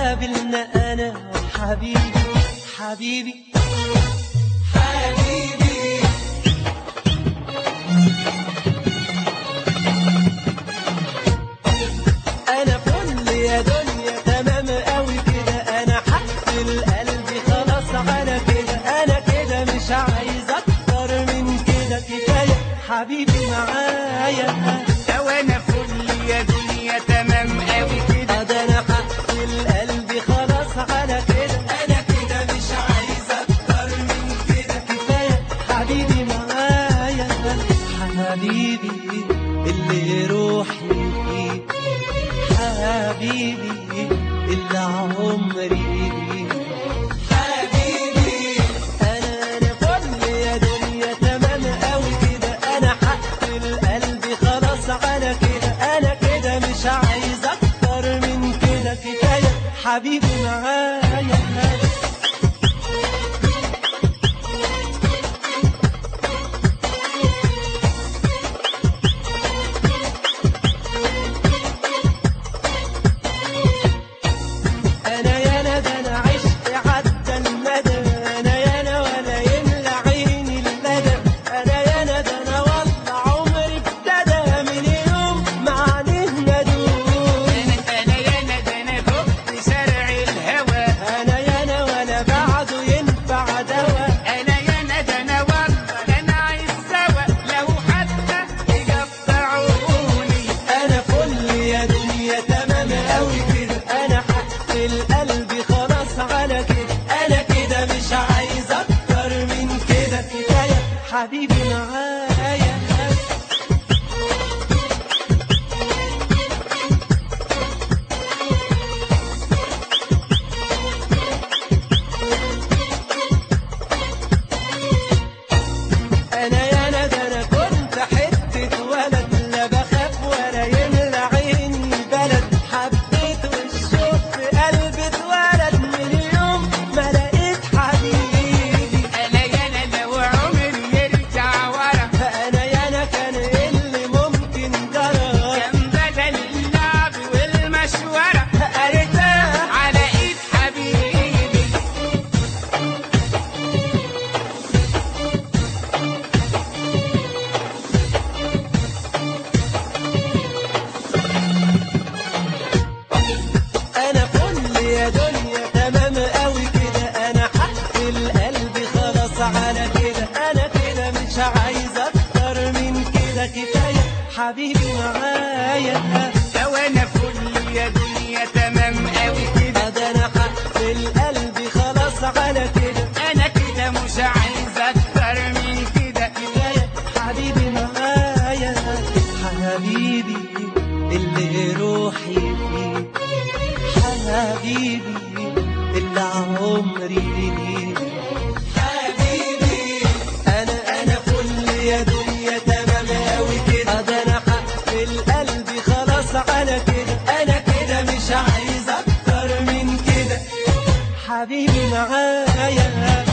قابلنا انا وحبيبي حبيبي حبيبي انا فل يا دنيا تمام قوي كده انا حقفل قلبي خلاص على كده انا كده مش عايز اكتر من كده كفايه حبيبي معايا لو انا فل يا دنيا تمام قوي كده ده انا حقفل قلبي خلاص على كده انا كده مش عايز اكتر من كده كفايه حبيبي معايا حبيبي اللي روحي فيه حبيبي اللي عمري حبيبي انا انا فل يا دنيا تمام قوي كده انا حقفل قلبي خلاص على كده انا كده مش عايز اكتر من كده كفايه حبيبي معايا انا يا انا ده انا عشت عدى المدى انا يا انا ولا يملى عيني الندى انا يا انا ده انا والله عمري ابتدى من يوم ما عليه ندوم انا انا يا انا ده انا فوق شارع الهوى انا يا انا ولا بعده ينفع دوا انا يا انا ده انا والله انا عايز سوا لو حتى يقطعوني انا فل يا دنيا تمام قوي كده انا حقفل قلبي خلاص على كده انا كده مش عايز اكتر من كده كفايه حبيبي معايا انا يا انا ده انا كنت حته ولد لا بخاف ولا يملى عيني بلد حبيت والشوق في قلبي اتولد من يوم ما لقيت حبيبي انا يا انا لو عمري يرجع ورا انا يا انا كان إيه اللي ممكن جرى كان بدل اللعب والمشورة ارتاح على ايد حبيبي انا فل يا دنيا تمام قوي كده انا حقفل قلبي خلاص على كده انا كده مش عايز اكتر من كده كفايه حبيبي معايا لو انا فل يا دنيا تمام قوي كده ده انا حقفل قلبي خلاص على كده انا كده مش عايز اكتر من كده كفايه حبيبي معايا حبيبي اللي روحي فيه حبيبي اللي عمري ليه حبيبي انا انا فل يا دنيا تمام قوي كده ده انا حقفل قلبي خلاص على كده انا كده مش عايز اكتر من كده حبيبي معايا